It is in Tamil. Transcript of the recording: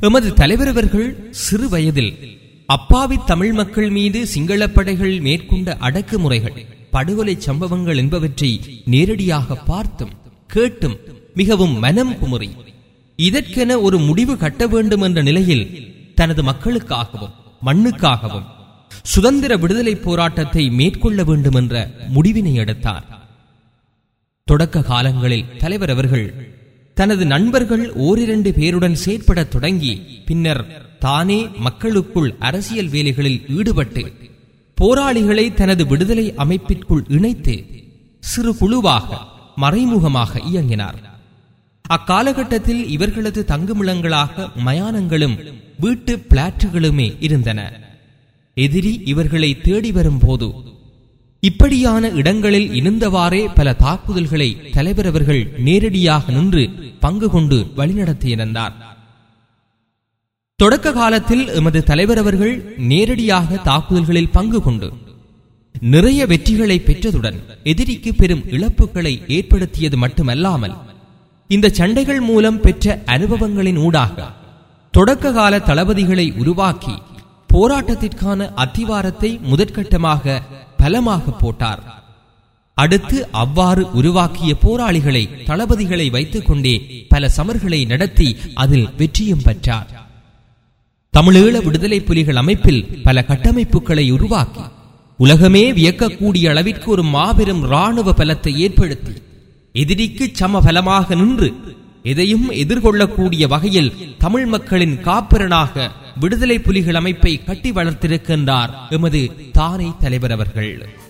எமது தலைவர் அவர்கள் சிறு வயதில் அப்பாவி தமிழ் மக்கள் மீது சிங்களப் படைகள் மேற்கொண்ட அடக்குமுறைகள் படுகொலை சம்பவங்கள் என்பவற்றை நேரடியாக பார்த்தும் கேட்டும் மிகவும் மனம் குமுறி இதற்கென ஒரு முடிவு கட்ட வேண்டும் என்ற நிலையில் தனது மக்களுக்காகவும் மண்ணுக்காகவும் சுதந்திர விடுதலை போராட்டத்தை மேற்கொள்ள வேண்டும் என்ற முடிவினை எடுத்தார் தொடக்க காலங்களில் தலைவர் அவர்கள் தனது நண்பர்கள் ஓரிரண்டு பேருடன் செயற்படத் தொடங்கி பின்னர் தானே மக்களுக்குள் அரசியல் வேலைகளில் ஈடுபட்டு போராளிகளை தனது விடுதலை அமைப்பிற்குள் இணைத்து சிறு குழுவாக மறைமுகமாக இயங்கினார் அக்காலகட்டத்தில் இவர்களது தங்குமிளங்களாக மயானங்களும் வீட்டு பிளாட்டுகளுமே இருந்தன எதிரி இவர்களை தேடி வரும்போது இப்படியான இடங்களில் இருந்தவாறே பல தாக்குதல்களை தலைவர் அவர்கள் நேரடியாக நின்று பங்கு கொண்டு வழிநடத்தியிருந்தார் தொடக்க காலத்தில் எமது தலைவர் அவர்கள் நேரடியாக தாக்குதல்களில் பங்கு கொண்டு நிறைய வெற்றிகளை பெற்றதுடன் எதிரிக்கு பெரும் இழப்புகளை ஏற்படுத்தியது மட்டுமல்லாமல் இந்த சண்டைகள் மூலம் பெற்ற அனுபவங்களின் ஊடாக தொடக்க கால தளபதிகளை உருவாக்கி போராட்டத்திற்கான அத்திவாரத்தை முதற்கட்டமாக பலமாக போட்டார் அடுத்து அவ்வாறு உருவாக்கிய போராளிகளை தளபதிகளை வைத்துக் கொண்டே பல சமர்களை நடத்தி அதில் வெற்றியும் பெற்றார் தமிழீழ விடுதலை புலிகள் அமைப்பில் பல கட்டமைப்புகளை உருவாக்கி உலகமே வியக்கக்கூடிய அளவிற்கு ஒரு மாபெரும் இராணுவ பலத்தை ஏற்படுத்தி எதிரிக்கு சம பலமாக நின்று எதையும் எதிர்கொள்ளக்கூடிய வகையில் தமிழ் மக்களின் காப்பிரனாக விடுதலை புலிகள் அமைப்பை கட்டி வளர்த்திருக்கின்றார் எமது தானை தலைவர் அவர்கள்